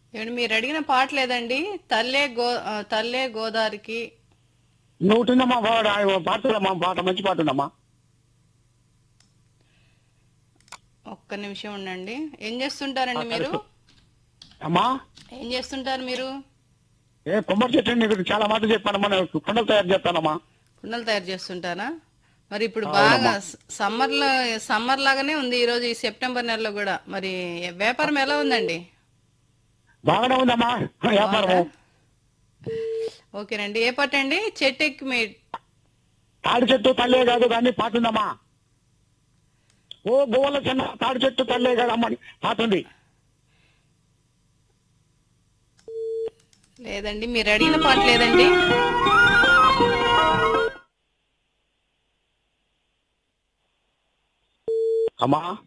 ఏమండి మీరు అడిగిన పాట లేదండి తల్లే గో ఆ, తల్లే గోదావరికి నువ్వు ఉంటుందమ్మా పాట పాడుతుందమ్మా పాట మంచి పాట ఉందమ్మా ఒక్క నిమిషం ఉండండి ఏం చేస్తుంటారండి మీరు అమ్మా ఏం చేస్తుంటారు మీరు ఏ కొమ్మరి చెట్టు నీకు చాలా మాట చెప్పానమ్మా నేను కుండలు తయారు చేస్తానమ్మా కుండలు తయారు చేస్తుంటారా మరి ఇప్పుడు బాగా సమ్మర్ లో సమ్మర్ లాగానే ఉంది ఈ రోజు ఈ సెప్టెంబర్ నెలలో కూడా మరి వ్యాపారం ఎలా ఉందండి బాగానే ఉందమ్మా వ్యాపారము ఓకేనండి ఏ పాట అండి చెట్టు ఎక్కి మీ తాడి చెట్టు తల్లే కాదు కానీ పాట ఉందమ్మా ఓ గోవల చిన్న తాడి చెట్టు తల్లే కాదమ్మా అని పాట ఉంది లేదండి మీరు అడిగిన పాట లేదండి అమ్మా